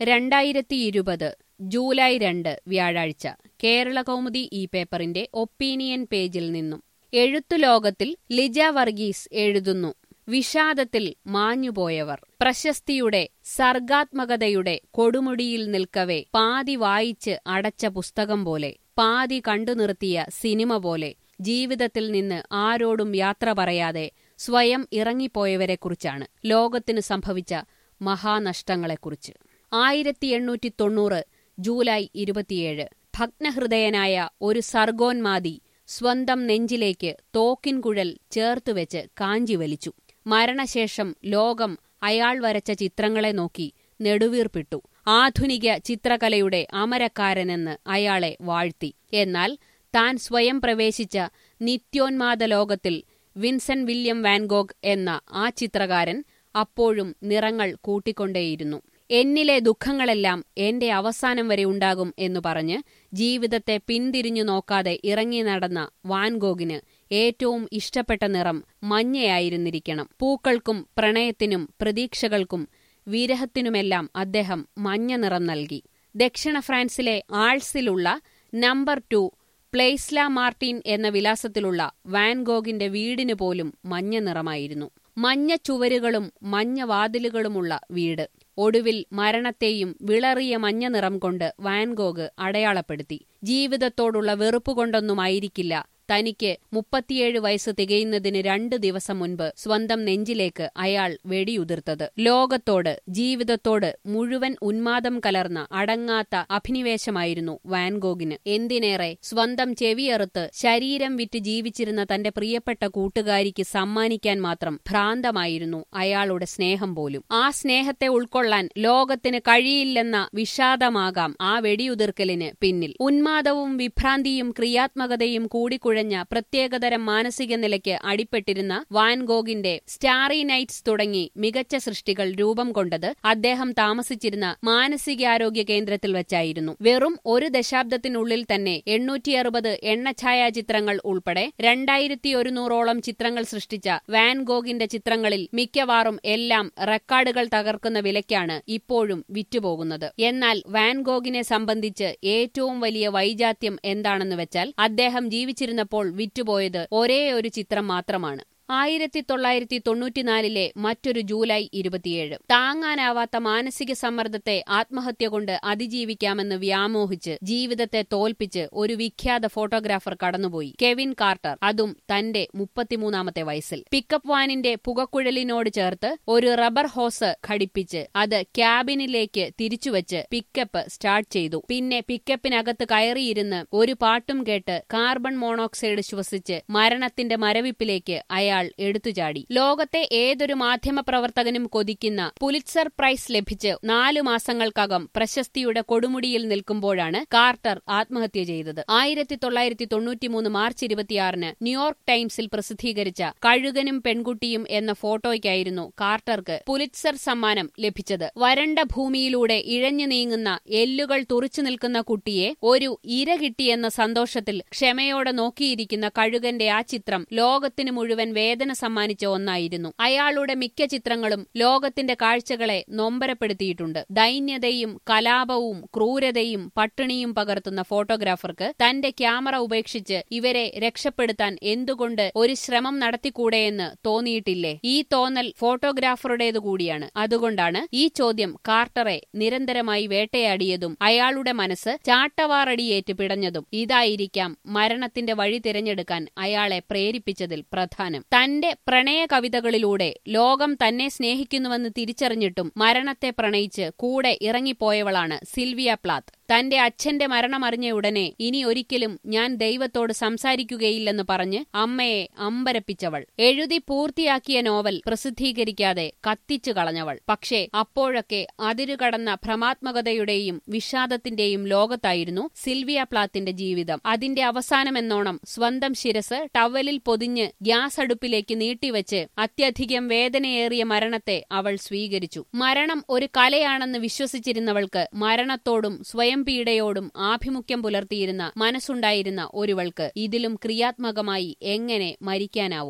രണ്ടായിരത്തി ഇരുപത് ജൂലൈ രണ്ട് വ്യാഴാഴ്ച കേരള കൗമുദി ഈ പേപ്പറിന്റെ ഒപ്പീനിയൻ പേജിൽ നിന്നും എഴുത്തുലോകത്തിൽ ലിജ വർഗീസ് എഴുതുന്നു വിഷാദത്തിൽ മാഞ്ഞുപോയവർ പ്രശസ്തിയുടെ സർഗാത്മകതയുടെ കൊടുമുടിയിൽ നിൽക്കവേ പാതി വായിച്ച് അടച്ച പുസ്തകം പോലെ പാതി കണ്ടു നിർത്തിയ സിനിമ പോലെ ജീവിതത്തിൽ നിന്ന് ആരോടും യാത്ര പറയാതെ സ്വയം ഇറങ്ങിപ്പോയവരെക്കുറിച്ചാണ് ലോകത്തിന് സംഭവിച്ച മഹാനഷ്ടങ്ങളെക്കുറിച്ച് ആയിരത്തി എണ്ണൂറ്റി തൊണ്ണൂറ് ജൂലൈ ഇരുപത്തിയേഴ് ഭഗ്നഹൃദയനായ ഒരു സർഗോന്മാതി സ്വന്തം നെഞ്ചിലേക്ക് തോക്കിൻകുഴൽ ചേർത്തുവെച്ച് കാഞ്ചി വലിച്ചു മരണശേഷം ലോകം അയാൾ വരച്ച ചിത്രങ്ങളെ നോക്കി നെടുവീർപ്പിട്ടു ആധുനിക ചിത്രകലയുടെ അമരക്കാരനെന്ന് അയാളെ വാഴ്ത്തി എന്നാൽ താൻ സ്വയം പ്രവേശിച്ച നിത്യോന്മാദ ലോകത്തിൽ വിൻസൻ വില്യം വാൻഗോഗ് എന്ന ആ ചിത്രകാരൻ അപ്പോഴും നിറങ്ങൾ കൂട്ടിക്കൊണ്ടേയിരുന്നു എന്നിലെ ദുഃഖങ്ങളെല്ലാം എന്റെ അവസാനം വരെ ഉണ്ടാകും എന്നു പറഞ്ഞ് ജീവിതത്തെ പിന്തിരിഞ്ഞു നോക്കാതെ ഇറങ്ങി നടന്ന വാൻഗോഗിന് ഏറ്റവും ഇഷ്ടപ്പെട്ട നിറം മഞ്ഞയായിരുന്നിരിക്കണം പൂക്കൾക്കും പ്രണയത്തിനും പ്രതീക്ഷകൾക്കും വിരഹത്തിനുമെല്ലാം അദ്ദേഹം മഞ്ഞ നിറം നൽകി ദക്ഷിണ ഫ്രാൻസിലെ ആൾസിലുള്ള നമ്പർ ടു പ്ലേസ്ല മാർട്ടിൻ എന്ന വിലാസത്തിലുള്ള വാൻഗോഗിന്റെ വീടിന് പോലും മഞ്ഞ നിറമായിരുന്നു മഞ്ഞ ചുവരുകളും മഞ്ഞ വാതിലുകളുമുള്ള വീട് ഒടുവിൽ മരണത്തെയും വിളറിയ മഞ്ഞ നിറം കൊണ്ട് വാൻഗോഗ് അടയാളപ്പെടുത്തി ജീവിതത്തോടുള്ള വെറുപ്പുകൊണ്ടൊന്നുമായിരിക്കില്ല തനിക്ക് മുപ്പത്തിയേഴ് വയസ്സ് തികയുന്നതിന് രണ്ട് ദിവസം മുൻപ് സ്വന്തം നെഞ്ചിലേക്ക് അയാൾ വെടിയുതിർത്തത് ലോകത്തോട് ജീവിതത്തോട് മുഴുവൻ ഉന്മാദം കലർന്ന അടങ്ങാത്ത അഭിനിവേശമായിരുന്നു വാൻഗോഗിന് എന്തിനേറെ സ്വന്തം ചെവിയറുത്ത് ശരീരം വിറ്റ് ജീവിച്ചിരുന്ന തന്റെ പ്രിയപ്പെട്ട കൂട്ടുകാരിക്ക് സമ്മാനിക്കാൻ മാത്രം ഭ്രാന്തമായിരുന്നു അയാളുടെ സ്നേഹം പോലും ആ സ്നേഹത്തെ ഉൾക്കൊള്ളാൻ ലോകത്തിന് കഴിയില്ലെന്ന വിഷാദമാകാം ആ വെടിയുതിർക്കലിന് പിന്നിൽ ഉന്മാദവും വിഭ്രാന്തിയും ക്രിയാത്മകതയും കൂടിക്കുഴഞ്ഞ പ്രത്യേകതരം മാനസിക നിലയ്ക്ക് അടിപ്പെട്ടിരുന്ന വാൻഗോഗിന്റെ സ്റ്റാറി നൈറ്റ്സ് തുടങ്ങി മികച്ച സൃഷ്ടികൾ രൂപം കൊണ്ടത് അദ്ദേഹം താമസിച്ചിരുന്ന മാനസികാരോഗ്യ കേന്ദ്രത്തിൽ വെച്ചായിരുന്നു വെറും ഒരു ദശാബ്ദത്തിനുള്ളിൽ തന്നെ എണ്ണൂറ്റി അറുപത് എണ്ണഛായാചിത്രങ്ങൾ ഉൾപ്പെടെ രണ്ടായിരത്തി ഒരുന്നൂറോളം ചിത്രങ്ങൾ സൃഷ്ടിച്ച വാൻഗോഗിന്റെ ചിത്രങ്ങളിൽ മിക്കവാറും എല്ലാം റെക്കോർഡുകൾ തകർക്കുന്ന വിലയ്ക്കാണ് ഇപ്പോഴും വിറ്റുപോകുന്നത് എന്നാൽ വാൻഗോഗിനെ സംബന്ധിച്ച് ഏറ്റവും വലിയ വൈജാത്യം എന്താണെന്ന് വെച്ചാൽ അദ്ദേഹം ജീവിച്ചിരുന്നപ്പോൾ വിറ്റുപോയത് ഒരേ ഒരു ചിത്രം മാത്രമാണ് ആയിരത്തി തൊള്ളായിരത്തി തൊണ്ണൂറ്റിനാലിലെ മറ്റൊരു ജൂലൈ ഇരുപത്തിയേഴ് താങ്ങാനാവാത്ത മാനസിക സമ്മർദ്ദത്തെ ആത്മഹത്യ കൊണ്ട് അതിജീവിക്കാമെന്ന് വ്യാമോഹിച്ച് ജീവിതത്തെ തോൽപ്പിച്ച് ഒരു വിഖ്യാത ഫോട്ടോഗ്രാഫർ കടന്നുപോയി കെവിൻ കാർട്ടർ അതും തന്റെ മുപ്പത്തിമൂന്നാമത്തെ വയസ്സിൽ പിക്കപ്പ് വാനിന്റെ പുകക്കുഴലിനോട് ചേർത്ത് ഒരു റബ്ബർ ഹോസ് ഘടിപ്പിച്ച് അത് ക്യാബിനിലേക്ക് തിരിച്ചുവച്ച് പിക്കപ്പ് സ്റ്റാർട്ട് ചെയ്തു പിന്നെ പിക്കപ്പിനകത്ത് കയറിയിരുന്ന് ഒരു പാട്ടും കേട്ട് കാർബൺ മോണോക്സൈഡ് ശ്വസിച്ച് മരണത്തിന്റെ മരവിപ്പിലേക്ക് അയാൾ അയാൾ എടുത്തുചാടി ലോകത്തെ ഏതൊരു മാധ്യമപ്രവർത്തകനും കൊതിക്കുന്ന പുലിറ്റ്സർ പ്രൈസ് ലഭിച്ച് നാലു മാസങ്ങൾക്കകം പ്രശസ്തിയുടെ കൊടുമുടിയിൽ നിൽക്കുമ്പോഴാണ് കാർട്ടർ ആത്മഹത്യ ചെയ്തത് ആയിരത്തി തൊള്ളായിരത്തി തൊണ്ണൂറ്റിമൂന്ന് മാർച്ച് ഇരുപത്തിയാറിന് ന്യൂയോർക്ക് ടൈംസിൽ പ്രസിദ്ധീകരിച്ച കഴുകനും പെൺകുട്ടിയും എന്ന ഫോട്ടോയ്ക്കായിരുന്നു കാർട്ടർക്ക് പുലിറ്റ്സർ സമ്മാനം ലഭിച്ചത് വരണ്ട ഭൂമിയിലൂടെ ഇഴഞ്ഞു നീങ്ങുന്ന എല്ലുകൾ തുറച്ചു നിൽക്കുന്ന കുട്ടിയെ ഒരു ഇര കിട്ടിയെന്ന സന്തോഷത്തിൽ ക്ഷമയോടെ നോക്കിയിരിക്കുന്ന കഴുകന്റെ ആ ചിത്രം ലോകത്തിന് മുഴുവൻ വേദന സമ്മാനിച്ച ഒന്നായിരുന്നു അയാളുടെ മിക്ക ചിത്രങ്ങളും ലോകത്തിന്റെ കാഴ്ചകളെ നൊമ്പരപ്പെടുത്തിയിട്ടുണ്ട് ദൈന്യതയും കലാപവും ക്രൂരതയും പട്ടിണിയും പകർത്തുന്ന ഫോട്ടോഗ്രാഫർക്ക് തന്റെ ക്യാമറ ഉപേക്ഷിച്ച് ഇവരെ രക്ഷപ്പെടുത്താൻ എന്തുകൊണ്ട് ഒരു ശ്രമം നടത്തിക്കൂടെയെന്ന് തോന്നിയിട്ടില്ലേ ഈ തോന്നൽ ഫോട്ടോഗ്രാഫറുടേതു കൂടിയാണ് അതുകൊണ്ടാണ് ഈ ചോദ്യം കാർട്ടറെ നിരന്തരമായി വേട്ടയാടിയതും അയാളുടെ മനസ്സ് ചാട്ടവാറടിയേറ്റ് പിടഞ്ഞതും ഇതായിരിക്കാം മരണത്തിന്റെ വഴി തിരഞ്ഞെടുക്കാൻ അയാളെ പ്രേരിപ്പിച്ചതിൽ പ്രധാനം തന്റെ പ്രണയ കവിതകളിലൂടെ ലോകം തന്നെ സ്നേഹിക്കുന്നുവെന്ന് തിരിച്ചറിഞ്ഞിട്ടും മരണത്തെ പ്രണയിച്ച് കൂടെ ഇറങ്ങിപ്പോയവളാണ് സിൽവിയ പ്ലാത്ത് തന്റെ അച്ഛന്റെ മരണമറിഞ്ഞ ഉടനെ ഇനി ഒരിക്കലും ഞാൻ ദൈവത്തോട് സംസാരിക്കുകയില്ലെന്ന് പറഞ്ഞ് അമ്മയെ അമ്പരപ്പിച്ചവൾ എഴുതി പൂർത്തിയാക്കിയ നോവൽ പ്രസിദ്ധീകരിക്കാതെ കത്തിച്ചു കളഞ്ഞവൾ പക്ഷേ അപ്പോഴൊക്കെ അതിരുകടന്ന ഭ്രമാത്മകതയുടെയും വിഷാദത്തിന്റെയും ലോകത്തായിരുന്നു സിൽവിയ പ്ലാത്തിന്റെ ജീവിതം അതിന്റെ അവസാനമെന്നോണം സ്വന്തം ശിരസ് ടവലിൽ പൊതിഞ്ഞ് ഗ്യാസ് അടുപ്പിലേക്ക് നീട്ടിവെച്ച് അത്യധികം വേദനയേറിയ മരണത്തെ അവൾ സ്വീകരിച്ചു മരണം ഒരു കലയാണെന്ന് വിശ്വസിച്ചിരുന്നവൾക്ക് മരണത്തോടും സ്വയം പീഡയോടും ആഭിമുഖ്യം പുലർത്തിയിരുന്ന മനസ്സുണ്ടായിരുന്ന ഒരുവൾക്ക് ഇതിലും ക്രിയാത്മകമായി എങ്ങനെ മരിക്കാനാവും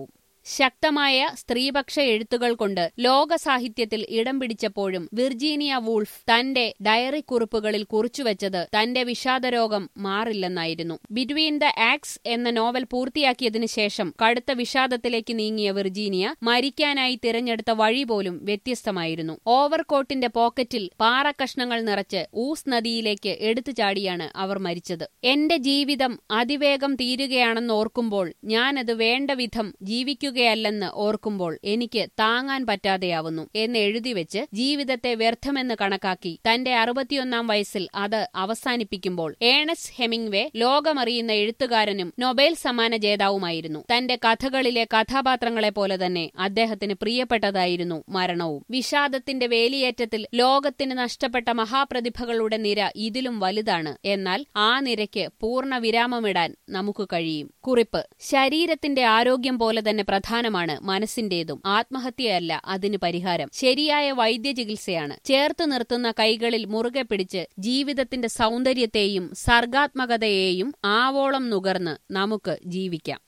ശക്തമായ സ്ത്രീപക്ഷ എഴുത്തുകൾ കൊണ്ട് ലോക സാഹിത്യത്തിൽ ഇടം പിടിച്ചപ്പോഴും വിർജീനിയ വൂൾഫ് തന്റെ ഡയറി കുറിപ്പുകളിൽ കുറിച്ചുവെച്ചത് തന്റെ വിഷാദരോഗം മാറില്ലെന്നായിരുന്നു ബിറ്റ്വീൻ ദ ആക്സ് എന്ന നോവൽ പൂർത്തിയാക്കിയതിനു ശേഷം കടുത്ത വിഷാദത്തിലേക്ക് നീങ്ങിയ വിർജീനിയ മരിക്കാനായി തിരഞ്ഞെടുത്ത വഴി പോലും വ്യത്യസ്തമായിരുന്നു ഓവർകോട്ടിന്റെ പോക്കറ്റിൽ പാറക്കഷ്ണങ്ങൾ നിറച്ച് ഊസ് നദിയിലേക്ക് എടുത്തു ചാടിയാണ് അവർ മരിച്ചത് എന്റെ ജീവിതം അതിവേഗം തീരുകയാണെന്ന് ഓർക്കുമ്പോൾ ഞാനത് വേണ്ട വിധം ജീവിക്കുകയല്ലെന്ന് ഓർക്കുമ്പോൾ എനിക്ക് താങ്ങാൻ പറ്റാതെയാവുന്നു എന്ന് എഴുതിവെച്ച് ജീവിതത്തെ വ്യർത്ഥമെന്ന് കണക്കാക്കി തന്റെ അറുപത്തിയൊന്നാം വയസ്സിൽ അത് അവസാനിപ്പിക്കുമ്പോൾ ഏണസ് ഹെമിംഗ്വേ ലോകമറിയുന്ന എഴുത്തുകാരനും നൊബേൽ സമ്മാന ജേതാവുമായിരുന്നു തന്റെ കഥകളിലെ കഥാപാത്രങ്ങളെ പോലെ തന്നെ അദ്ദേഹത്തിന് പ്രിയപ്പെട്ടതായിരുന്നു മരണവും വിഷാദത്തിന്റെ വേലിയേറ്റത്തിൽ ലോകത്തിന് നഷ്ടപ്പെട്ട മഹാപ്രതിഭകളുടെ നിര ഇതിലും വലുതാണ് എന്നാൽ ആ നിരയ്ക്ക് പൂർണ്ണ വിരാമമിടാൻ നമുക്ക് കഴിയും കുറിപ്പ് ശരീരത്തിന്റെ ആരോഗ്യം പോലെ തന്നെ പ്രധാനമാണ് മനസ്സിന്റേതും ആത്മഹത്യയല്ല അതിന് പരിഹാരം ശരിയായ വൈദ്യചികിത്സയാണ് ചേർത്ത് നിർത്തുന്ന കൈകളിൽ മുറുകെ പിടിച്ച് ജീവിതത്തിന്റെ സൗന്ദര്യത്തെയും സർഗാത്മകതയെയും ആവോളം നുകർന്ന് നമുക്ക് ജീവിക്കാം